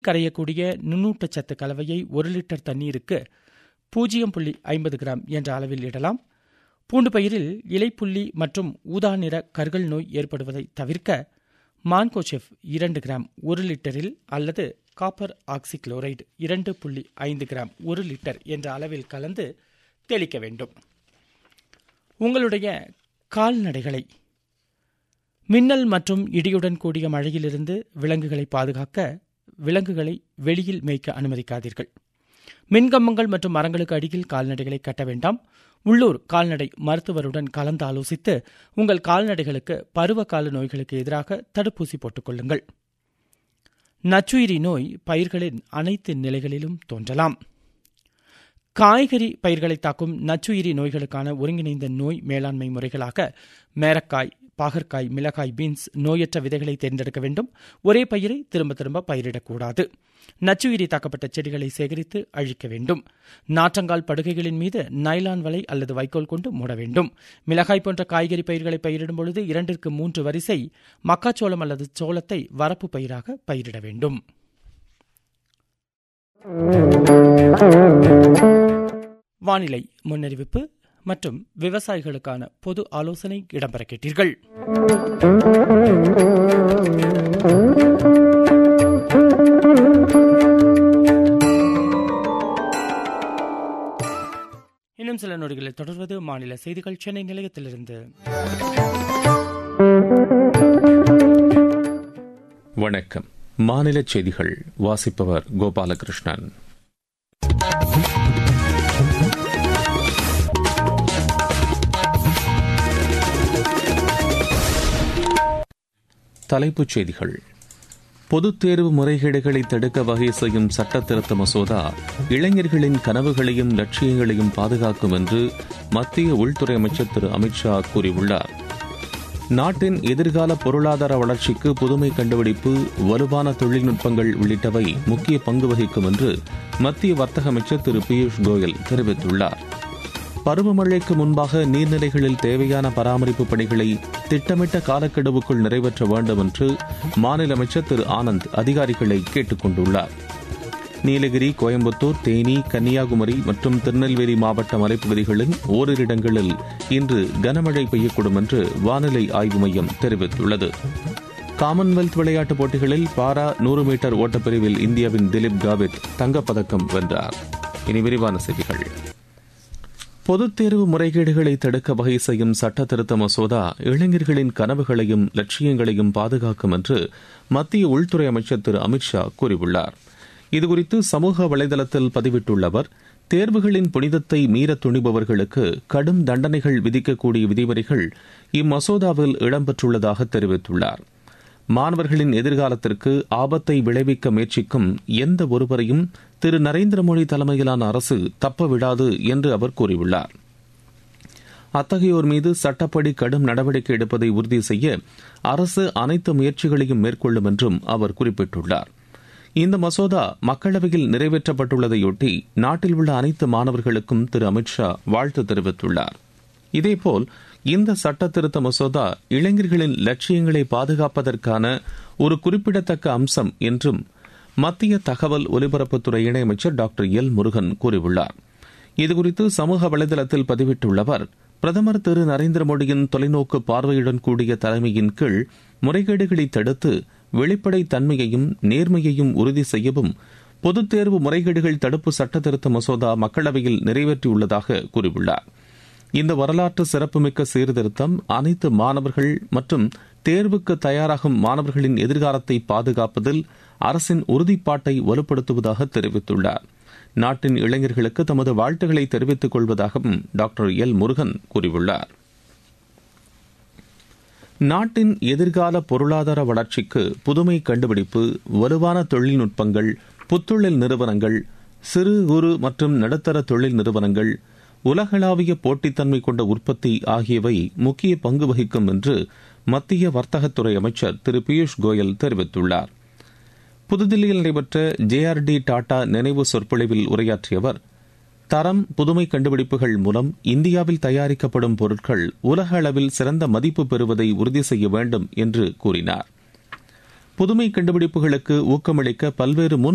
கரையக்கூடிய நுண்ணூட்டச்சத்து கலவையை ஒரு லிட்டர் தண்ணீருக்கு பூஜ்ஜியம் புள்ளி ஐம்பது கிராம் என்ற அளவில் இடலாம் பூண்டு பயிரில் இலைப்புள்ளி மற்றும் ஊதா நிற கருகள் நோய் ஏற்படுவதை தவிர்க்க மான்கோசெஃப் இரண்டு கிராம் ஒரு லிட்டரில் அல்லது காப்பர் ஆக்சிக்ளோரைடு இரண்டு புள்ளி ஐந்து கிராம் ஒரு லிட்டர் என்ற அளவில் கலந்து தெளிக்க வேண்டும் உங்களுடைய கால்நடைகளை மின்னல் மற்றும் இடியுடன் கூடிய மழையிலிருந்து விலங்குகளை பாதுகாக்க விலங்குகளை வெளியில் மேய்க்க அனுமதிக்காதீர்கள் மின்கம்பங்கள் மற்றும் மரங்களுக்கு அடியில் கால்நடைகளை கட்ட வேண்டாம் உள்ளூர் கால்நடை மருத்துவருடன் கலந்து ஆலோசித்து உங்கள் கால்நடைகளுக்கு பருவகால நோய்களுக்கு எதிராக தடுப்பூசி போட்டுக்கொள்ளுங்கள் நச்சுயிரி நோய் பயிர்களின் அனைத்து நிலைகளிலும் தோன்றலாம் காய்கறி பயிர்களை தாக்கும் நச்சுயிரி நோய்களுக்கான ஒருங்கிணைந்த நோய் மேலாண்மை முறைகளாக மேரக்காய் பாகற்காய் மிளகாய் பீன்ஸ் நோயற்ற விதைகளை தேர்ந்தெடுக்க வேண்டும் ஒரே பயிரை திரும்ப திரும்ப பயிரிடக்கூடாது நச்சுயிரி தாக்கப்பட்ட செடிகளை சேகரித்து அழிக்க வேண்டும் நாற்றங்கால் படுகைகளின் மீது நைலான் வலை அல்லது வைக்கோல் கொண்டு மூட வேண்டும் மிளகாய் போன்ற காய்கறி பயிர்களை பயிரிடும் பொழுது இரண்டிற்கு மூன்று வரிசை மக்காச்சோளம் அல்லது சோளத்தை வரப்பு பயிராக பயிரிட வேண்டும் வானிலை முன்னறிவிப்பு மற்றும் விவசாயிகளுக்கான பொது ஆலோசனை இடம்பெற கேட்டீர்கள் இன்னும் சில நொடிகளில் தொடர்வது மாநில செய்திகள் சென்னை நிலையத்திலிருந்து வணக்கம் மாநில செய்திகள் வாசிப்பவர் கோபாலகிருஷ்ணன் தலைப்புச் செய்திகள் பொதுத் தேர்வு முறைகேடுகளை தடுக்க வகை செய்யும் சட்ட திருத்த மசோதா இளைஞர்களின் கனவுகளையும் லட்சியங்களையும் பாதுகாக்கும் என்று மத்திய உள்துறை அமைச்சர் திரு அமித்ஷா கூறியுள்ளார் நாட்டின் எதிர்கால பொருளாதார வளர்ச்சிக்கு புதுமை கண்டுபிடிப்பு வலுவான தொழில்நுட்பங்கள் உள்ளிட்டவை முக்கிய பங்கு வகிக்கும் என்று மத்திய வர்த்தக அமைச்சர் திரு பியூஷ் கோயல் தெரிவித்துள்ளார் பருவமழைக்கு முன்பாக நீர்நிலைகளில் தேவையான பராமரிப்பு பணிகளை திட்டமிட்ட காலக்கெடுவுக்குள் நிறைவேற்ற வேண்டும் என்று மாநில அமைச்சர் திரு ஆனந்த் அதிகாரிகளை கேட்டுக் கொண்டுள்ளார் நீலகிரி கோயம்புத்தூர் தேனி கன்னியாகுமரி மற்றும் திருநெல்வேலி மாவட்ட மலைப்பகுதிகளில் ஓரிரு இடங்களில் இன்று கனமழை பெய்யக்கூடும் என்று வானிலை ஆய்வு மையம் தெரிவித்துள்ளது காமன்வெல்த் விளையாட்டுப் போட்டிகளில் பாரா நூறு மீட்டர் ஓட்டப்பிரிவில் இந்தியாவின் திலீப் காவித் தங்கப்பதக்கம் வென்றார் இனி விரிவான செய்திகள் பொதுத் தேர்வு முறைகேடுகளை தடுக்க வகை செய்யும் சட்ட திருத்த மசோதா இளைஞர்களின் கனவுகளையும் லட்சியங்களையும் பாதுகாக்கும் என்று மத்திய உள்துறை அமைச்சர் திரு அமித்ஷா கூறியுள்ளார் இதுகுறித்து சமூக வலைதளத்தில் பதிவிட்டுள்ள அவர் தேர்வுகளின் புனிதத்தை மீற துணிபவர்களுக்கு கடும் தண்டனைகள் விதிக்கக்கூடிய விதிமுறைகள் இம்மசோதாவில் இடம்பெற்றுள்ளதாக தெரிவித்துள்ளார் மாணவர்களின் எதிர்காலத்திற்கு ஆபத்தை விளைவிக்க முயற்சிக்கும் எந்த ஒருவரையும் திரு நரேந்திர மோடி தலைமையிலான அரசு தப்ப விடாது என்று அவர் கூறியுள்ளார் அத்தகையோர் மீது சட்டப்படி கடும் நடவடிக்கை எடுப்பதை உறுதி செய்ய அரசு அனைத்து முயற்சிகளையும் மேற்கொள்ளும் என்றும் அவர் குறிப்பிட்டுள்ளார் இந்த மசோதா மக்களவையில் நிறைவேற்றப்பட்டுள்ளதையொட்டி நாட்டில் உள்ள அனைத்து மாணவர்களுக்கும் திரு அமித்ஷா வாழ்த்து தெரிவித்துள்ளார் இதேபோல் இந்த சட்ட திருத்த மசோதா இளைஞர்களின் லட்சியங்களை பாதுகாப்பதற்கான ஒரு குறிப்பிடத்தக்க அம்சம் என்றும் மத்திய தகவல் ஒலிபரப்புத்துறை இணையமைச்சர் டாக்டர் எல் முருகன் கூறியுள்ளார் இதுகுறித்து சமூக வலைதளத்தில் பதிவிட்டுள்ள அவர் பிரதமர் திரு நரேந்திர மோடியின் தொலைநோக்கு பார்வையுடன் கூடிய தலைமையின் கீழ் முறைகேடுகளை தடுத்து வெளிப்படை தன்மையையும் நேர்மையையும் உறுதி செய்யவும் பொதுத் தேர்வு முறைகேடுகள் தடுப்பு சட்ட திருத்த மசோதா மக்களவையில் நிறைவேற்றியுள்ளதாக கூறியுள்ளார் இந்த வரலாற்று சிறப்புமிக்க சீர்திருத்தம் அனைத்து மாணவர்கள் மற்றும் தேர்வுக்கு தயாராகும் மாணவர்களின் எதிர்காலத்தை பாதுகாப்பதில் அரசின் உறுதிப்பாட்டை வலுப்படுத்துவதாக தெரிவித்துள்ளார் நாட்டின் இளைஞர்களுக்கு தமது வாழ்த்துக்களை தெரிவித்துக் கொள்வதாகவும் டாக்டர் எல் முருகன் கூறியுள்ளார் நாட்டின் எதிர்கால பொருளாதார வளர்ச்சிக்கு புதுமை கண்டுபிடிப்பு வலுவான தொழில்நுட்பங்கள் புத்தொழில் நிறுவனங்கள் சிறு குறு மற்றும் நடுத்தர தொழில் நிறுவனங்கள் உலகளாவிய போட்டித்தன்மை கொண்ட உற்பத்தி ஆகியவை முக்கிய பங்கு வகிக்கும் என்று மத்திய வர்த்தகத்துறை அமைச்சர் திரு பியூஷ் கோயல் தெரிவித்துள்ளார் புதுதில்லியில் நடைபெற்ற ஜேஆர்டி டாடா நினைவு சொற்பொழிவில் உரையாற்றிய அவர் தரம் புதுமை கண்டுபிடிப்புகள் மூலம் இந்தியாவில் தயாரிக்கப்படும் பொருட்கள் உலக அளவில் சிறந்த மதிப்பு பெறுவதை உறுதி செய்ய வேண்டும் என்று கூறினார் புதுமை கண்டுபிடிப்புகளுக்கு ஊக்கமளிக்க பல்வேறு முன்